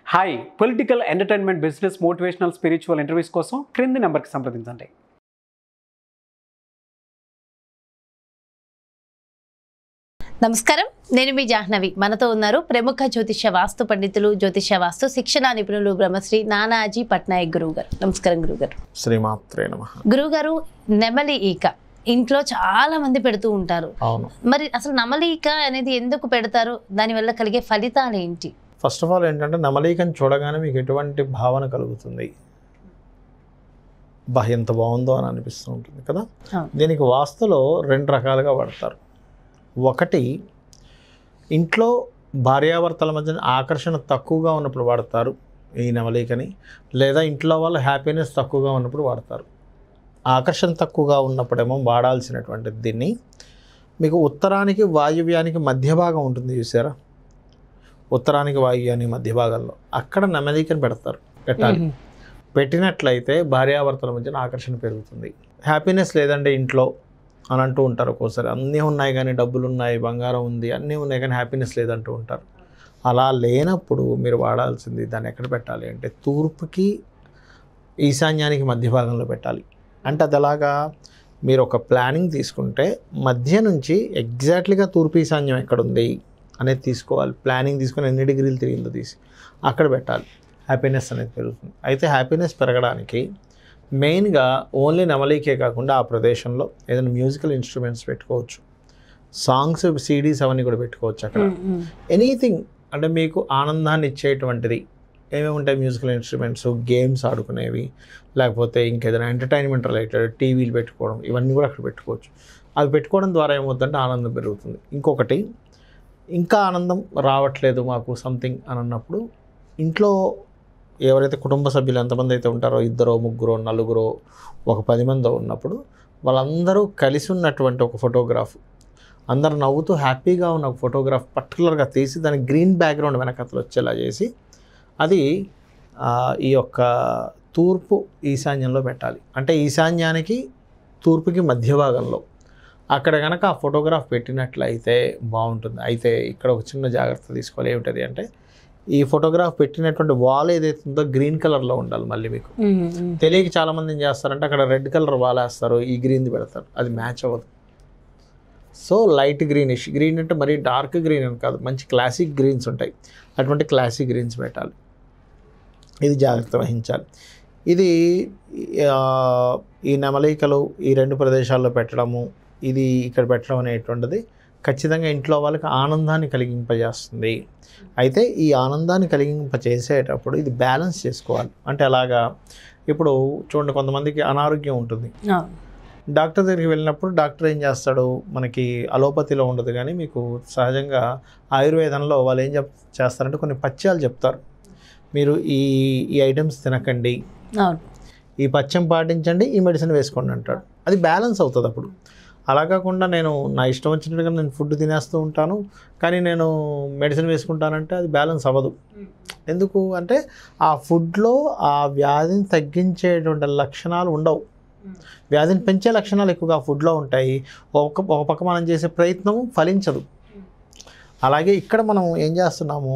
Hi political entertainment business motivational spiritual interviews కోసం క్రింది నెంబర్కి సంప్రదించండి నమస్కారం నేను మీ జాహ్నవి మనతో ఉన్నారు ప్రముఖ జ్యోతిష వాస్తు పండితులు జ్యోతిష వాస్తు శిక్షణ నిపుణులు బ్రహ్మశ్రీ నానాజీ పట్నాయక్ గురువు గారు నమస్కారం గురుగారు శ్రీమాత్రే నమ గురుగారు నెమలి ఈక ఇంట్లో చాలా మంది పెడుతూ ఉంటారు అవును మరి అసలు నమలి ఈక అనేది ఎందుకు పెడతారు దానివల్ల కలిగే ఫలితాలు ఏంటి ఫస్ట్ ఆఫ్ ఆల్ ఏంటంటే నమలీకని చూడగానే మీకు ఎటువంటి భావన కలుగుతుంది బా ఎంత బాగుందో అని అనిపిస్తూ ఉంటుంది కదా అవును. దీనికి వాస్తులో రెండు రకాలుగా వాడతారు ఒకటి ఇంట్లో భార్యాభర్తల మధ్య ఆకర్షణ తక్కువగా ఉన్నప్పుడు వాడతారు ఈ నవలీకని లేదా ఇంట్లో వాళ్ళ హ్యాపీనెస్ తక్కువగా ఉన్నప్పుడు వాడతారు ఆకర్షణ తక్కువగా ఉన్నప్పుడేమో వాడాల్సినటువంటి దీన్ని మీకు ఉత్తరానికి వాయువ్యానికి మధ్య భాగం ఉంటుంది చూసారా ఉత్తరానికి వాయువ్యానికి మధ్య భాగంలో అక్కడ నమలీకని పెడతారు పెట్టాలి మ్మ్. పెట్టినట్లయితే భార్యాభర్తల మధ్యన ఆకర్షణ పెరుగుతుంది హ్యాపీనెస్ లేదండి ఇంట్లో అని అంటూ ఉంటారు ఒక్కోసారి అన్నీ ఉన్నాయి కానీ డబ్బులు ఉన్నాయి బంగారం ఉంది అన్నీ ఉన్నాయి కానీ హ్యాపీనెస్ లేదంటూ ఉంటారు అలా లేనప్పుడు మీరు వాడాల్సింది దాన్ని ఎక్కడ పెట్టాలి అంటే తూర్పుకి ఈశాన్యానికి మధ్య భాగంలో పెట్టాలి అంటే అది అలాగా మీరు ఒక ప్లానింగ్ తీసుకుంటే మధ్య నుంచి ఎగ్జాక్ట్లీగా తూర్పు ఈశాన్యం ఎక్కడుంది అనేది తీసుకోవాలి ప్లానింగ్ తీసుకొని ఎన్ని డిగ్రీలు తిరిగిందో తీసి అక్కడ పెట్టాలి హ్యాపీనెస్ అనేది పెరుగుతుంది అయితే హ్యాపీనెస్ పెరగడానికి మెయిన్గా ఓన్లీ నమలీకే కాకుండా ఆ ప్రదేశంలో ఏదైనా మ్యూజికల్ ఇన్స్ట్రుమెంట్స్ పెట్టుకోవచ్చు సాంగ్స్ సీడీస్ అవన్నీ కూడా పెట్టుకోవచ్చు అక్కడ మ్మ్, మ్మ్. ఎనీథింగ్ అంటే మీకు ఆనందాన్ని ఇచ్చేటువంటిది ఏమేమి ఉంటాయి మ్యూజికల్ ఇన్స్ట్రుమెంట్స్ గేమ్స్ ఆడుకునేవి లేకపోతే ఇంకేదైనా ఎంటర్టైన్మెంట్ రిలేటెడ్ టీవీలు పెట్టుకోవడం ఇవన్నీ కూడా అక్కడ పెట్టుకోవచ్చు అవి పెట్టుకోవడం ద్వారా ఏమవుతుందంటే ఆనందం పెరుగుతుంది ఇంకొకటి ఇంకా ఆనందం రావట్లేదు మాకు సంథింగ్ అని అన్నప్పుడు ఇంట్లో ఎవరైతే కుటుంబ సభ్యులు ఎంతమంది అయితే ఉంటారో ఇద్దరో ముగ్గురో నలుగురో ఒక పది మందో ఉన్నప్పుడు వాళ్ళందరూ కలిసి ఉన్నటువంటి ఒక ఫోటోగ్రాఫ్ అందరు నవ్వుతూ హ్యాపీగా ఉన్న ఒక ఫోటోగ్రాఫ్ పర్టికులర్గా తీసి దానికి గ్రీన్ బ్యాక్గ్రౌండ్ వెనకతలు వచ్చేలా చేసి అది ఆ, ఈ యొక్క తూర్పు ఈశాన్యంలో పెట్టాలి అంటే ఈశాన్యానికి తూర్పుకి మధ్య భాగంలో అక్కడ కనుక ఆ ఫోటోగ్రాఫ్ పెట్టినట్లయితే బాగుంటుంది అయితే ఇక్కడ ఒక చిన్న జాగ్రత్త తీసుకోవాలి ఏమిటది అంటే ఈ ఫోటోగ్రాఫ్ పెట్టినటువంటి వాల్ ఏదైతే ఉందో గ్రీన్ కలర్లో ఉండాలి మళ్ళీ మీకు మ్మ్, మ్మ్. తెలియక చాలామంది ఏం చేస్తారంటే అక్కడ రెడ్ కలర్ వాల్ వేస్తారు ఈ గ్రీన్ది పెడతారు అది మ్యాచ్ అవ్వదు సో లైట్ గ్రీనిష్ గ్రీన్ అంటే మరీ డార్క్ గ్రీన్ అని కాదు మంచి క్లాసిక్ గ్రీన్స్ ఉంటాయి అటువంటి క్లాసిక్ గ్రీన్స్ పెట్టాలి ఇది జాగ్రత్త వహించాలి ఇది ఆ, ఈ నెమలికలు ఈ రెండు ప్రదేశాల్లో పెట్టడము ఇది ఇక్కడ పెట్టడం అనేటువంటిది ఖచ్చితంగా ఇంట్లో వాళ్ళకి ఆనందాన్ని కలిగింపజేస్తుంది అయితే ఈ ఆనందాన్ని కలిగింపచేసేటప్పుడు ఇది బ్యాలెన్స్ చేసుకోవాలి అంటే అలాగా ఇప్పుడు చూడండి కొంతమందికి అనారోగ్యం ఉంటుంది అవును. డాక్టర్ దగ్గరికి వెళ్ళినప్పుడు డాక్టర్ ఏం చేస్తాడు మనకి అలోపతిలో ఉండదు కానీ మీకు సహజంగా ఆయుర్వేదంలో వాళ్ళు ఏం చెప్ చేస్తారంటే కొన్ని పచ్యాలు చెప్తారు మీరు ఈ ఈ ఐటమ్స్ తినకండి అవును ఈ పచ్చం పాటించండి ఈ మెడిసిన్ వేసుకోండి అంటాడు అది బ్యాలెన్స్ అవుతుంది అప్పుడు అలా కాకుండా నేను నా ఇష్టం వచ్చినట్టుగా నేను ఫుడ్ తినేస్తూ ఉంటాను కానీ నేను మెడిసిన్ వేసుకుంటానంటే అది బ్యాలెన్స్ అవ్వదు ఎందుకు అంటే ఆ ఫుడ్లో ఆ వ్యాధిని తగ్గించేటువంటి లక్షణాలు ఉండవు వ్యాధిని పెంచే లక్షణాలు ఎక్కువగా ఆ ఫుడ్లో ఉంటాయి ఒక ఒక పక్క మనం చేసే ప్రయత్నం ఫలించదు అలాగే ఇక్కడ మనం ఏం చేస్తున్నాము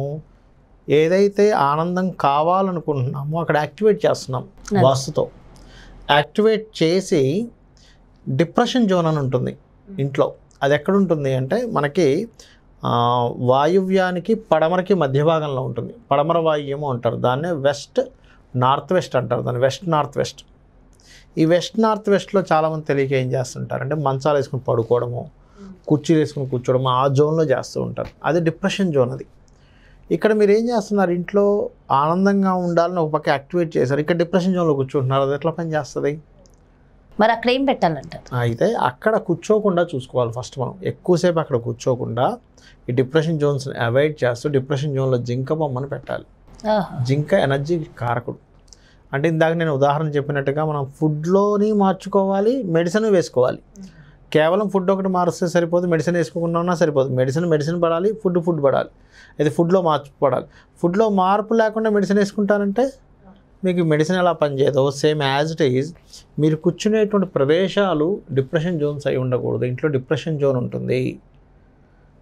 ఏదైతే ఆనందం కావాలనుకుంటున్నామో అక్కడ యాక్టివేట్ చేస్తున్నాం Yes. వాస్తుతో యాక్టివేట్ చేసి డిప్రెషన్ జోన్ అని ఉంటుంది ఇంట్లో అది ఎక్కడ ఉంటుంది అంటే మనకి ఆ, వాయువ్యానికి పడమరకి మధ్య భాగంలో ఉంటుంది పడమర వాయువ్యము అంటారు దాన్నే వెస్ట్ నార్త్ వెస్ట్ అంటారు దాన్ని వెస్ట్ నార్త్ వెస్ట్ ఈ వెస్ట్ నార్త్ వెస్ట్లో చాలామంది తెలియక ఏం చేస్తుంటారు అంటే మంచాలు వేసుకుని పడుకోవడము కుర్చీలు వేసుకుని కూర్చోవడము ఆ జోన్లో చేస్తూ ఉంటారు అది డిప్రెషన్ జోన్ అది ఇక్కడ మీరు ఏం చేస్తున్నారు ఇంట్లో ఆనందంగా ఉండాలని ఒక పక్క యాక్టివేట్ చేశారు ఇక్కడ డిప్రెషన్ జోన్లో కూర్చుంటున్నారు అది ఎట్లా పని చేస్తుంది మరి అక్కడ ఏం పెట్టాలంటారు అయితే అక్కడ కూర్చోకుండా చూసుకోవాలి ఫస్ట్ మనం ఎక్కువసేపు అక్కడ కూర్చోకుండా ఈ డిప్రెషన్ జోన్స్ని అవాయిడ్ చేస్తూ డిప్రెషన్ జోన్లో జింక బొమ్మను పెట్టాలి ఆహా. జింక ఎనర్జీ కారకుడు అంటే ఇందాక నేను ఉదాహరణ చెప్పినట్టుగా మనం ఫుడ్లోని మార్చుకోవాలి మెడిసిన్ వేసుకోవాలి కేవలం ఫుడ్ ఒకటి మారుస్తే సరిపోదు మెడిసిన్ వేసుకోకుండా ఉన్నా సరిపోదు మెడిసిన్ మెడిసిన్ పడాలి ఫుడ్ ఫుడ్ పడాలి అయితే ఫుడ్లో మార్పు పడాలి ఫుడ్లో మార్పు లేకుండా మెడిసిన్ వేసుకుంటారంటే మీకు మెడిసిన్ ఎలా పనిచేయదో సేమ్ యాజ్ ఇట్ ఈజ్ మీరు కూర్చునేటువంటి ప్రదేశాలు డిప్రెషన్ జోన్స్ అయి ఉండకూడదు ఇంట్లో డిప్రెషన్ జోన్ ఉంటుంది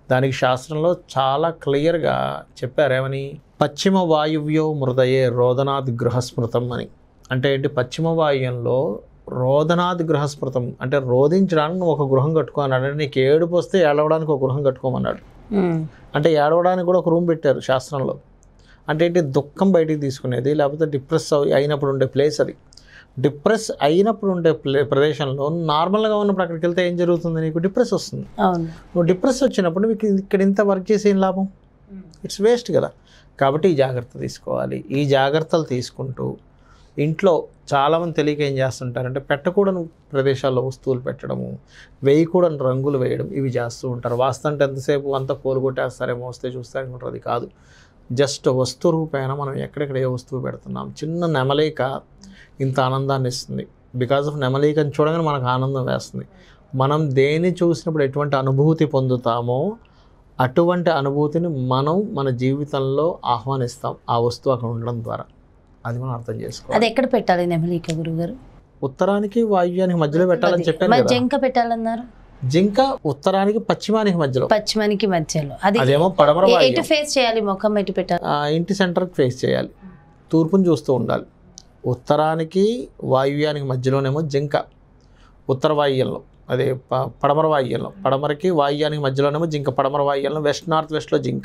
దానికి శాస్త్రంలో చాలా క్లియర్గా చెప్పారేమని పశ్చిమ వాయువ్యో మృదయే రోదనాథ్ గృహస్మృతం అని అంటే ఏంటి పశ్చిమ వాయువ్యంలో రోదనాథ్ గృహస్మృతం అంటే రోధించడానికి నువ్వు ఒక గృహం కట్టుకోమన్నాడు అంటే నీకు ఏడుపు వస్తే ఏడవడానికి ఒక గృహం కట్టుకోమన్నాడు ఉమ్, అంటే ఏడవడానికి కూడా ఒక రూమ్ పెట్టారు శాస్త్రంలో అంటే ఏంటి దుఃఖం బయటికి తీసుకునేది లేకపోతే డిప్రెస్ అయి అయినప్పుడు ఉండే ప్లేస్ అది డిప్రెస్ అయినప్పుడు ఉండే ప్లే ప్రదేశంలో నార్మల్గా ఉన్నప్పుడు అక్కడికి వెళ్తే ఏం జరుగుతుంది నీకు డిప్రెస్ వస్తుంది అవును నువ్వు డిప్రెస్ వచ్చినప్పుడు మీకు ఇక్కడ ఇంత వర్క్ చేసి ఏం లాభం ఇట్స్ వేస్ట్ కదా కాబట్టి ఈ జాగ్రత్త తీసుకోవాలి ఈ జాగ్రత్తలు తీసుకుంటూ ఇంట్లో చాలామంది తెలియక ఏం చేస్తుంటారంటే పెట్టకూడని ప్రదేశాల్లో వస్తువులు పెట్టడము వేయకూడని రంగులు వేయడం ఇవి చేస్తూ ఉంటారు వాస్తవంటే ఎంతసేపు అంతా కోలుగొట్టేస్తారేమో వస్తే చూస్తే అనుకుంటారు అది కాదు జస్ట్ వస్తు రూపేణ మనం ఎక్కడెక్కడ ఏ వస్తువు పెడుతున్నాం చిన్న నెమలిక ఇంత ఆనందాన్ని ఇస్తుంది బికాస్ ఆఫ్ నెమలికని చూడగానే మనకు ఆనందం వేస్తుంది మనం దేన్ని చూసినప్పుడు ఎటువంటి అనుభూతి పొందుతామో అటువంటి అనుభూతిని మనం మన జీవితంలో ఆహ్వానిస్తాం ఆ వస్తువు అక్కడ ఉండడం ద్వారా అది మనం అర్థం అది చేసుకోవాలి ఎక్కడ పెట్టాలి నెమలిక గురుగారు ఉత్తరానికి వాయువ్యానికి మధ్యలో పెట్టాలని చెప్పాను మరి కదా జంక పెట్టాలన్నారు జింక ఉత్తరానికి పశ్చిమానికి మధ్యలో పశ్చిమానికి మధ్యలో అది అదేమో పడమర ఎ- ఎటు వాయువ్యం ఫేస్ చేయాలి ముఖం ఎటు పెట్టాలి ఆ ఇంటి సెంటర్కి ఫేస్ చేయాలి తూర్పుని చూస్తూ ఉండాలి ఉత్తరానికి వాయువ్యానికి మధ్యలోనేమో జింక ఉత్తర వాయువ్యంలో అదే ప- పడమర వాయువ్యంలో పడమరకి వాయువ్యానికి మధ్యలోనేమో జింక పడమర వాయువ్యంలో వెస్ట్ నార్త్ వెస్ట్లో జింక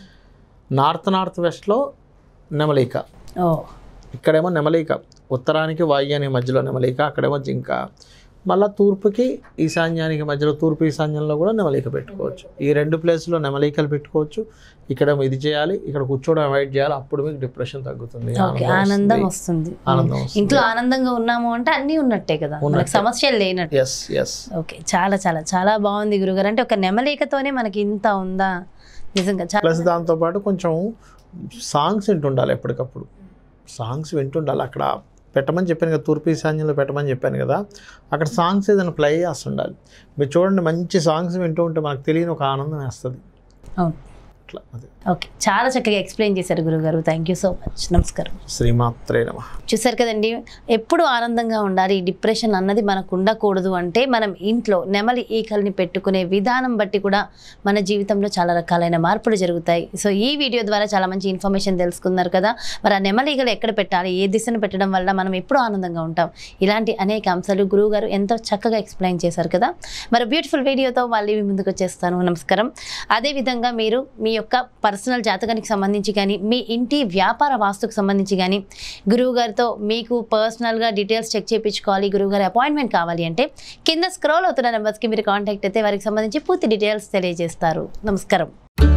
నార్త్ నార్త్ వెస్ట్లో నెమలిక ఓ ఇక్కడేమో నెమలిక ఉత్తరానికి వాయువ్యానికి మధ్యలో నెమలిక అక్కడేమో జింక మళ్ళీ తూర్పుకి ఈశాన్యానికి మధ్యలో తూర్పు ఈశాన్యంలో కూడా నెమలిక పెట్టుకోవచ్చు ఈ రెండు ప్లేస్లో నెమలికలు పెట్టుకోవచ్చు ఇక్కడేమో ఇది చేయాలి ఇక్కడ కూర్చోవడం అవాయిడ్ చేయాలి అప్పుడు మీకు డిప్రెషన్ తగ్గుతుంది ఓకే ఆనందం ఆనందం వస్తుంది. వస్తుంది ఆనందం వస్తుంది ఇంట్లో ఆనందంగా ఉన్నాము అంటే అన్నీ ఉన్నట్టే కదా మనకు ఉన్నట్టే. సమస్యలు లేనట్టు ఎస్ ఎస్ ఓకే చాలా చాలా చాలా బాగుంది గురుగారు అంటే ఒక నెమలికతోనే మనకి ఇంత ఉందా నిజంగా చాలా ప్లస్ దాంతోపాటు కొంచెం సాంగ్స్ వింటుండాలి ఎప్పటికప్పుడు సాంగ్స్ వింటుండాలి అక్కడ పెట్టమని చెప్పాను కదా తూర్పు ఈశాన్యంలో పెట్టమని చెప్పాను కదా అక్కడ సాంగ్స్ ఏదైనా ప్లే చేస్తుండాలి మీరు చూడండి మంచి సాంగ్స్ వింటూ ఉంటే మనకు తెలియని ఒక ఆనందం వేస్తుంది అవును అట్లా అదే ఓకే చాలా చక్కగా ఎక్స్ప్లెయిన్ చేశారు గురుగారు థ్యాంక్ యూ సో మచ్ నమస్కారం శ్రీమాత్రే నమ చూసారు కదండి ఎప్పుడు ఆనందంగా ఉండాలి డిప్రెషన్ అన్నది మనకు ఉండకూడదు అంటే మనం ఇంట్లో నెమలి ఈకల్ని పెట్టుకునే విధానం బట్టి కూడా మన జీవితంలో చాలా రకాలైన మార్పులు జరుగుతాయి సో ఈ వీడియో ద్వారా చాలా మంచి ఇన్ఫర్మేషన్ తెలుసుకున్నారు కదా మరి ఆ నెమలి ఈగలు ఎక్కడ పెట్టాలి ఏ దిశను పెట్టడం వల్ల మనం ఎప్పుడు ఆనందంగా ఉంటాం ఇలాంటి అనేక అంశాలు గురువు గారు ఎంతో చక్కగా ఎక్స్ప్లెయిన్ చేశారు కదా మరి బ్యూటిఫుల్ వీడియోతో మళ్ళీ మీ ముందుకు వచ్చేస్తాను నమస్కారం అదేవిధంగా మీరు మీ యొక్క పర్సనల్ జాతకానికి సంబంధించి కానీ మీ ఇంటి వ్యాపార వాస్తుకు సంబంధించి కానీ గురువు గారితో మీకు పర్సనల్గా డీటెయిల్స్ చెక్ చేయించుకోవాలి గురువు గారి అపాయింట్మెంట్ కావాలి అంటే కింద స్క్రోల్ అవుతున్న నెంబర్స్కి మీరు కాంటాక్ట్ అయితే వారికి సంబంధించి పూర్తి డీటెయిల్స్ తెలియజేస్తారు నమస్కారం